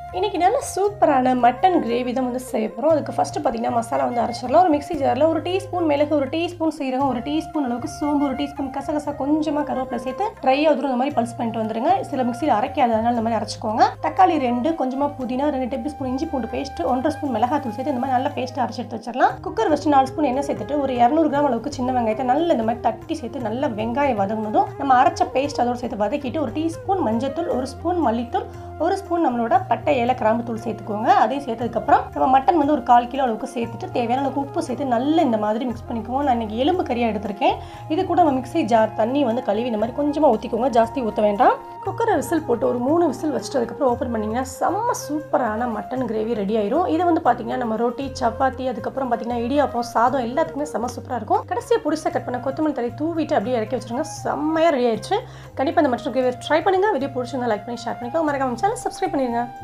இன்றைக்கி நல்ல சூப்பரான மட்டன் கிரேவி தான் வந்து செய்ய போகிறோம் அதுக்கு ஃபஸ்ட்டு பார்த்தீங்கன்னா மசாலா வந்து அரைச்சிடலாம் ஒரு மிக்ஸி ஜாரில் ஒரு டீஸ்பூன் மிளகு ஒரு டீஸ்பூன் சீரகம் ஒரு டீஸ்பூன் அளவுக்கு சோம்பு ஒரு டீஸ்பூன் கசகசா கொஞ்சமாக கருவேப்பிலை சேர்த்து ட்ரையாக தூரம் இந்த மாதிரி பல்ஸ் பண்ணிட்டு வந்துருங்க சில மிக்ஸியில் அரைக்காதனால இந்த மாதிரி அரைச்சிக்கோங்க தக்காளி ரெண்டு கொஞ்சமாக புதினா ரெண்டு டேபிள் ஸ்பூன் இஞ்சி பூண்டு பேஸ்ட் ஒன்றரை ஸ்பூன் மிளகாத்தூள் சேர்த்து இந்த மாதிரி நல்ல பேஸ்ட்டு அரைச்சி எடுத்து வச்சிடலாம் குக்கர் வச்சு நாலு ஸ்பூன் எண்ணெய் சேர்த்துட்டு ஒரு இரநூறு கிராம் அளவுக்கு சின்ன வெங்காயத்தை நல்ல இந்த மாதிரி தட்டி சேர்த்து நல்ல வெங்காயம் வதங்கினதும் நம்ம அரைச்ச பேஸ்ட் அதோட சேர்த்து வதக்கிட்டு ஒரு டீஸ்பூன் மஞ்சத்தூள் ஒரு ஸ்பூன் மல்லித்தூள் ஒரு ஸ்பூன் நம்மளோட பட்டை ஏல கிராம்பு தூள் சேர்த்துக்கோங்க அதையும் சேர்த்ததுக்கப்புறம் நம்ம மட்டன் வந்து ஒரு கால் கிலோ அளவுக்கு சேர்த்துட்டு தேவையான அளவுக்கு உப்பு சேர்த்து நல்லா இந்த மாதிரி மிக்ஸ் பண்ணிக்குவோம் நான் இன்னைக்கு எலும்பு கறியாக எடுத்திருக்கேன் இது கூட நம்ம மிக்ஸி ஜார் தண்ணி வந்து கழுவி இந்த மாதிரி கொஞ்சமாக ஊற்றிக்கோங்க ஜாஸ்தி ஊற்ற வேண்டாம் குக்கரை விசில் போட்டு ஒரு மூணு விசில் வச்சுட்டு அதுக்கப்புறம் ஓப்பன் பண்ணிங்கன்னா செம்ம சூப்பரான மட்டன் கிரேவி ரெடி ஆயிரும் இது வந்து பார்த்தீங்கன்னா நம்ம ரொட்டி சப்பாத்தி அதுக்கப்புறம் பார்த்தீங்கன்னா இடியாப்பம் சாதம் எல்லாத்துக்குமே செம்ம சூப்பராக இருக்கும் கடைசியாக புடிசா கட் பண்ண கொத்தமல்லி தலை தூவிட்டு அப்படியே இறக்கி வச்சிருங்க செம்மையாக ரெடி ஆயிடுச்சு கண்டிப்பாக இந்த மட்டன் கிரேவி ட்ரை பண்ணுங்கள் வீடியோ பிடிச்சிருந்தா லைக் பண்ணி ஷேர் பண்ணிக்கோ மறக்காம சேனல் சப்ஸ்கிரைப் பண்ணிடுங்க